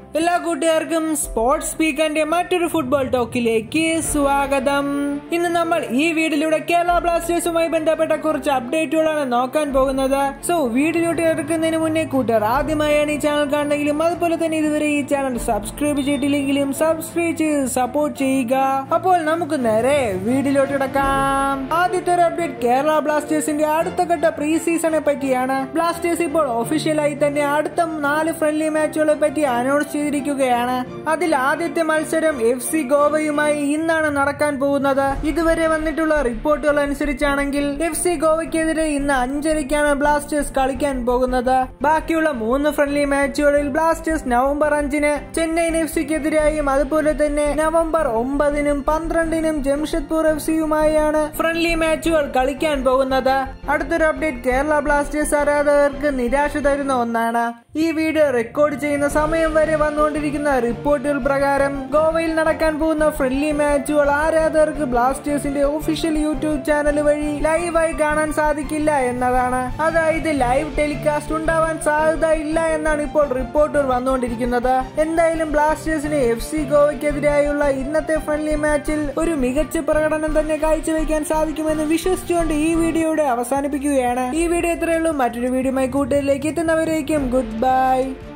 എല്ലാ കൂട്ടുകാർക്കും സ്പോർട്സ് സ്പീക്കറിന്റെ മറ്റൊരു ഫുട്ബോൾ ടോക്കിലേക്ക് സ്വാഗതം ഇന്ന് നമ്മൾ ഈ വീഡിയോയിലൂടെ കേരള ബ്ലാസ്റ്റേഴ്സുമായി ബന്ധപ്പെട്ട കുറച്ച് അപ്ഡേറ്റുകളാണ് നോക്കാൻ പോകുന്നത് സോ വീഡിയോയിലോട്ട് എടുക്കുന്നതിന് മുന്നേ കൂട്ടുകാർ ആദ്യമായാണ് ഈ ചാനൽ കാണുന്നെങ്കിലും അതുപോലെ തന്നെ ഇതുവരെ ഈ ചാനൽ സബ്സ്ക്രൈബ് ചെയ്തിട്ടില്ലെങ്കിലും സബ്സ്ക്രൈബ് ചെയ്ത് സപ്പോർട്ട് ചെയ്യുക അപ്പോൾ നമുക്ക് നേരെ വീഡിയോയിലോട്ട് കിടക്കാം ആദ്യത്തെ ഒരു അപ്ഡേറ്റ് കേരള ബ്ലാസ്റ്റേഴ്സിന്റെ അടുത്ത ഘട്ട പ്രീ സീസണെ പറ്റിയാണ് ബ്ലാസ്റ്റേഴ്സ് ഇപ്പോൾ ഒഫീഷ്യലായി തന്നെ അടുത്ത നാല് ഫ്രണ്ട്ലി മാച്ചുകളെ പറ്റി അനൗൺസ് ചെയ്തിരിക്കുകയാണ് അതിൽ ആദ്യത്തെ മത്സരം എഫ് സി ഗോവയുമായി ഇന്നാണ് നടക്കാൻ പോകുന്നത് ഇതുവരെ വന്നിട്ടുള്ള റിപ്പോർട്ടുകൾ അനുസരിച്ചാണെങ്കിൽ എഫ് സി ഗോവയ്ക്കെതിരെ ഇന്ന് അഞ്ചരയ്ക്കാണ് ബ്ലാസ്റ്റേഴ്സ് കളിക്കാൻ പോകുന്നത് ബാക്കിയുള്ള മൂന്ന് ഫ്രണ്ട്ലി മാച്ചുകളിൽ ബ്ലാസ്റ്റേഴ്സ് നവംബർ അഞ്ചിന് ചെന്നൈയിൻ എഫ് സിക്കെതിരായും അതുപോലെ തന്നെ നവംബർ ഒമ്പതിനും പന്ത്രണ്ടിനും ജംഷഡ്പൂർ എഫ് സിയുമായാണ് ഫ്രണ്ട്ലി മാച്ചുകൾ കളിക്കാൻ പോകുന്നത് അടുത്തൊരു അപ്ഡേറ്റ് കേരള ബ്ലാസ്റ്റേഴ്സ് ആരാധകർക്ക് നിരാശ തരുന്ന ഒന്നാണ് ഈ വീഡിയോ റെക്കോർഡ് ചെയ്യുന്ന സമയം വരെ വന്നുകൊണ്ടിരിക്കുന്ന റിപ്പോർട്ടുകൾ പ്രകാരം ഗോവയിൽ നടക്കാൻ പോകുന്ന ഫ്രണ്ട്ലി മാച്ചുകൾ ആരാധകർക്ക് ബ്ലാസ്റ്റേഴ്സിന്റെ ഒഫീഷ്യൽ യൂട്യൂബ് ചാനൽ വഴി ലൈവായി കാണാൻ സാധിക്കില്ല എന്നതാണ് അതായത് ലൈവ് ടെലികാസ്റ്റ് ഉണ്ടാവാൻ സാധ്യത ഇല്ല എന്നാണ് ഇപ്പോൾ റിപ്പോർട്ടുകൾ വന്നുകൊണ്ടിരിക്കുന്നത് എന്തായാലും ബ്ലാസ്റ്റേഴ്സിന് എഫ് സി ഗോവയ്ക്കെതിരായുള്ള ഇന്നത്തെ ഫ്രണ്ട്ലി മാച്ചിൽ ഒരു മികച്ച പ്രകടനം തന്നെ കാഴ്ചവെക്കാൻ സാധിക്കുമെന്ന് വിശ്വസിച്ചുകൊണ്ട് ഈ വീഡിയോയുടെ അവസാനിപ്പിക്കുകയാണ് ഈ വീഡിയോ ഇത്രയുള്ളൂ മറ്റൊരു വീഡിയോയുമായി കൂട്ടുകാരിലേക്ക് എത്തുന്നവരേക്കും ഗുഡ് ബൈ